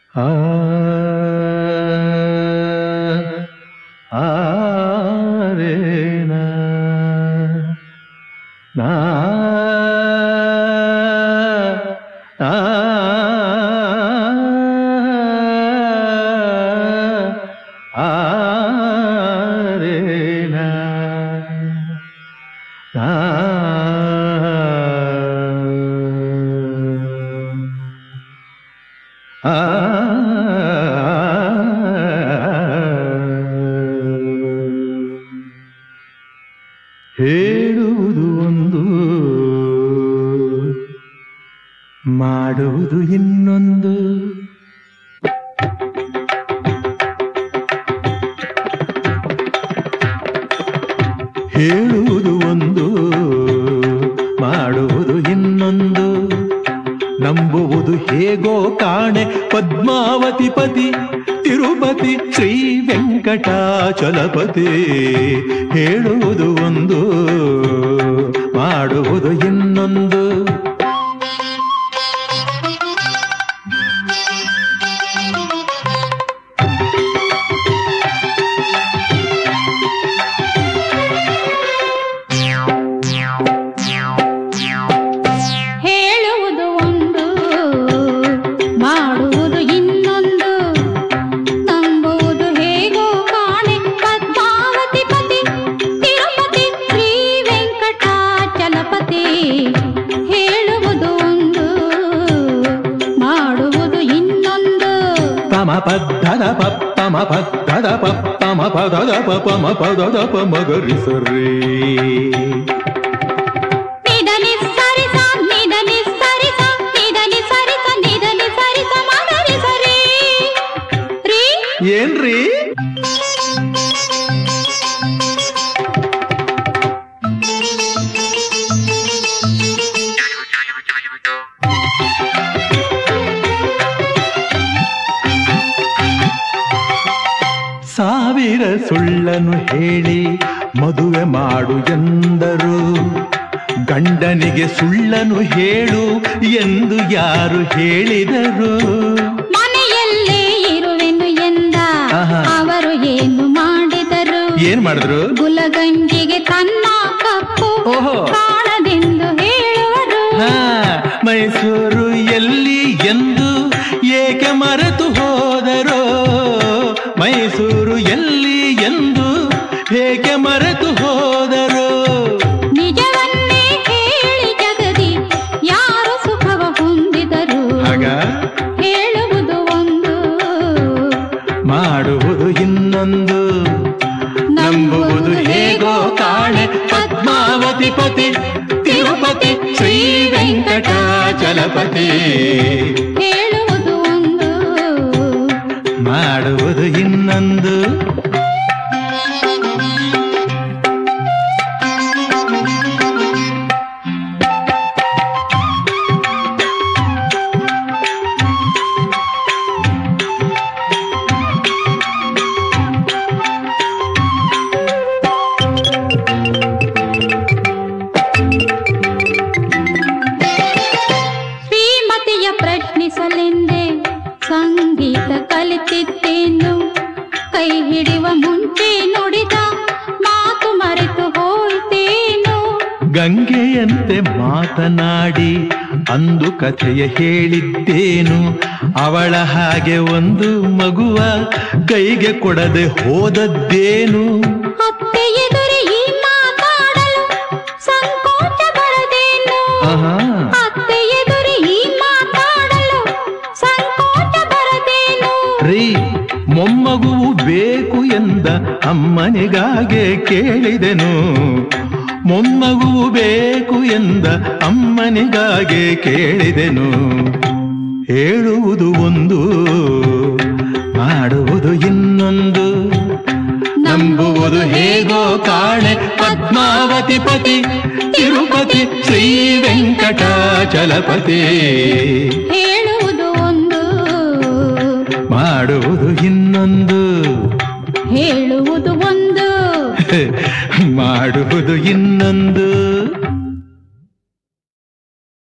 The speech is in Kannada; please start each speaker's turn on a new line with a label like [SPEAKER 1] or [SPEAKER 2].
[SPEAKER 1] ಆ ಆ ರೇ ನಾ ನಾ ಆ ಆ ರೇ ನಾ ನಾ ಆ ಹೇಳುವುದು ಒಂದು ಮಾಡುವುದು ಇನ್ನೊಂದು ಹೇಳುವುದು ಒಂದು ಮಾಡುವುದು ಇನ್ನೊಂದು ನಂಬುವುದು ಹೇಗೋ ಕಾಣೆ ಪದ್ಮಾವತಿ ಪತಿ ತಿರುಪತಿ ಶ್ರೀ ವೆಂಕಟಾಚಲಪತಿ ಹೇಳುವುದು ಒಂದು ಮಾಡುವುದು ಇನ್ನೊಂದು
[SPEAKER 2] ಹೇಳುವುದು ಒಂದು ಮಾಡುವುದು ಇನ್ನೊಂದು ನಂಬುವುದು ಹೇಗೋ ಕಾಣೆ ಪದ್ಮಾವತಿ ಪತಿ ತಿರುಪತಿ ಶ್ರೀ ವೆಂಕಟಾಚಲಪತಿ ಹೇಳುವುದು ಒಂದು ಮಾಡುವುದು ಇನ್ನೊಂದು
[SPEAKER 1] ಪಮ ಪದ್ದದ ಪಮ ಪದ್ದದ ಪಮ ಪದದ ಪಮ ಪದದ ಮಗರಿ ಸರಿ
[SPEAKER 2] ನಿದನಿ ಸರಿಸ ನಿದನಿ ಸರಿಸ ನಿದನಿ ಸರಿಸ ನಿದನಿ ಸರಿಸ ಮಗರಿ ಸರಿ ರೀ
[SPEAKER 1] ಏನ್ರಿ ಸಾವಿರ ಸುಳ್ಳನು ಹೇಳಿ ಮದುವೆ ಮಾಡು ಎಂದರು ಗಂಡನಿಗೆ ಸುಳ್ಳನು ಹೇಳು ಎಂದು ಯಾರು ಹೇಳಿದರು
[SPEAKER 2] ಮನೆಯಲ್ಲೇ ಇರುವೆನು ಎಂದ
[SPEAKER 1] ಆಹಾ.
[SPEAKER 2] ಅವರು ಏನು ಮಾಡಿದರು
[SPEAKER 1] ಏನ್ ಮಾಡಿದ್ರು
[SPEAKER 2] ಗುಲಗಂಜಿಗೆ ತನ್ನ ಕಪ್ಪು
[SPEAKER 1] ಓಹೋ.
[SPEAKER 2] ಕಾಣದೆಂದು ಹೇಳುವರು
[SPEAKER 1] ಹಾ, ಮೈಸೂರು ಎಲ್ಲಿ ಎಂದು ಏಕೆ ಮರೆತು ಹೋದರೋ ಮೈಸೂರು ಎಲ್ಲಿ ಎಂದು ಏಕೆ ಮರೆತು ಹೋದರೋ
[SPEAKER 2] ನಿಜವನ್ನೇ ಹೇಳಿ ಜಗದಿ ಯಾರು ಸುಖವ ಹೊಂದಿದರು
[SPEAKER 1] ಆಗ
[SPEAKER 2] ಹೇಳುವುದು ಒಂದು
[SPEAKER 1] ಮಾಡುವುದು ಇನ್ನೊಂದು ನಂಬುವುದು ಹೇಗೋ ಕಾಣೆ ಪದ್ಮಾವತಿ ಪತಿ ತಿರುಪತಿ ಶ್ರೀ ವೆಂಕಟಾಚಲಪತಿ
[SPEAKER 2] ಹೇಳುವುದು ಒಂದು
[SPEAKER 1] ಮಾಡುವುದು ಇನ್ನೊಂದು
[SPEAKER 2] ಶ್ರೀಮತಿಯ ಪ್ರಶ್ನಿಸಲೆಂದೆ ಸಂಗೀತ ಕಲಿತಿದ್ದೇನು ಕೈ ಹಿಡಿಯುವ ಮುಂಚೆ ನುಡಿದ ಮಾತು ಮರೆತು ಹೋಯ್ತೇನು
[SPEAKER 1] ಗಂಗೆಯಂತೆ ಮಾತನಾಡಿ ಅಂದು ಕಥೆಯ ಹೇಳಿದ್ದೇನು ಅವಳ ಹಾಗೆ ಒಂದು ಮಗುವ ಕೈಗೆ ಕೊಡದೆ ಹೋದದ್ದೇನು
[SPEAKER 2] ಅತ್ತೆ ಎದುರು ಈ ಮಾತಾಡಲು ಸಂಕೋಚ ಬರದೇನು
[SPEAKER 1] ಆಹಾ.
[SPEAKER 2] ಅತ್ತೆ ಎದುರು ಈ ಮಾತಾಡಲು ಸಂಕೋಚ ಬರದೇನು
[SPEAKER 1] ರೀ ಮೊಮ್ಮಗುವು ಬೇಕು ಎಂದ ಅಮ್ಮನಿಗಾಗೆ ಕೇಳಿದೆನು ಮೊಮ್ಮಗುವು ಬೇಕು ಎಂದ ಅಮ್ಮನಿಗಾಗೆ ಕೇಳಿದೆನು ಹೇಳುವುದು ಒಂದು ಮಾಡುವುದು ಇನ್ನೊಂದು ನಂಬುವುದು ಹೇಗೋ ಕಾಣೆ ಪದ್ಮಾವತಿ ಪತಿ ತಿರುಪತಿ ಶ್ರೀ ವೆಂಕಟಾಚಲಪತಿ
[SPEAKER 2] ಹೇಳುವುದು ಒಂದು
[SPEAKER 1] ಮಾಡುವುದು ಇನ್ನೊಂದು
[SPEAKER 2] ಹೇಳುವುದು ಒಂದು
[SPEAKER 1] ಮಾಡುವುದು ಇನ್ನೊಂದು